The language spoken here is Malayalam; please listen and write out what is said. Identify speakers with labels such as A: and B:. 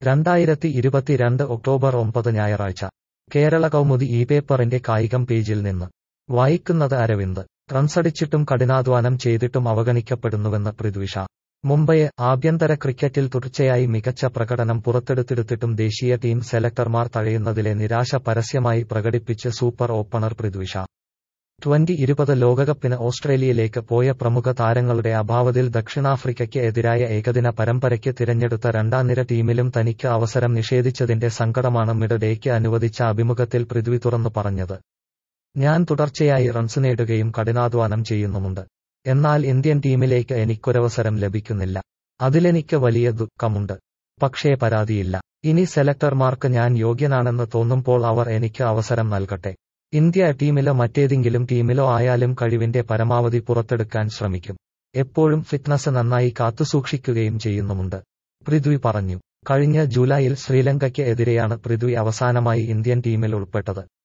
A: രണ്ടായിരത്തി ഇരുപത്തിരണ്ട് ഒക്ടോബർ ഒമ്പത് ഞായറാഴ്ച കേരള കൗമുദി ഈ പേപ്പറിന്റെ കായികം പേജിൽ നിന്ന് വായിക്കുന്നത് അരവിന്ദ് റൺസടിച്ചിട്ടും കഠിനാധ്വാനം ചെയ്തിട്ടും അവഗണിക്കപ്പെടുന്നുവെന്ന് പൃഥ്വി ഷാ മുംബൈയെ ആഭ്യന്തര ക്രിക്കറ്റിൽ തുടർച്ചയായി മികച്ച പ്രകടനം പുറത്തെടുത്തിടത്തിട്ടും ദേശീയ ടീം സെലക്ടർമാർ തഴയുന്നതിലെ നിരാശ പരസ്യമായി പ്രകടിപ്പിച്ച് super opener Prithvi Shaw twenty ഇരുപത് ലോകകപ്പിന് ഓസ്ട്രേലിയയിലേക്ക് പോയ പ്രമുഖ താരങ്ങളുടെ അഭാവത്തിൽ ദക്ഷിണാഫ്രിക്കയ്ക്ക് എതിരായ ഏകദിന പരമ്പരയ്ക്ക് തിരഞ്ഞെടുത്ത രണ്ടാം നിര ടീമിലും തനിക്ക് അവസരം നിഷേധിച്ചതിന്റെ സങ്കടമാണ് മിഡ് ഡേക്ക് അനുവദിച്ച അഭിമുഖത്തിൽ പൃഥ്വി തുറന്നു പറഞ്ഞത് ഞാൻ തുടർച്ചയായി റൺസ് നേടുകയും കഠിനാധ്വാനം ചെയ്യുന്നുമുണ്ട് എന്നാൽ ഇന്ത്യൻ ടീമിലേക്ക് എനിക്കൊരവസരം ലഭിക്കുന്നില്ല അതിലെനിക്ക് വലിയ ദുഃഖമുണ്ട് പക്ഷേ പരാതിയില്ല ഇനി സെലക്ടർമാർക്ക് ഞാൻ യോഗ്യനാണെന്ന് തോന്നുമ്പോൾ അവർ എനിക്ക് അവസരം നൽകട്ടെ ഇന്ത്യ ടീമിലോ മറ്റേതെങ്കിലും ടീമിലോ ആയാലും കഴിവിന്റെ പരമാവധി പുറത്തെടുക്കാൻ ശ്രമിക്കും എപ്പോഴും ഫിറ്റ്നസ് നന്നായി കാത്തുസൂക്ഷിക്കുകയും ചെയ്യുന്നുമുണ്ട് പൃഥ്വി പറഞ്ഞു കഴിഞ്ഞ ജൂലൈയിൽ ശ്രീലങ്കയ്ക്ക് എതിരെയാണ് പൃഥ്വി അവസാനമായി ഇന്ത്യൻ ടീമിൽ ഉൾപ്പെട്ടത്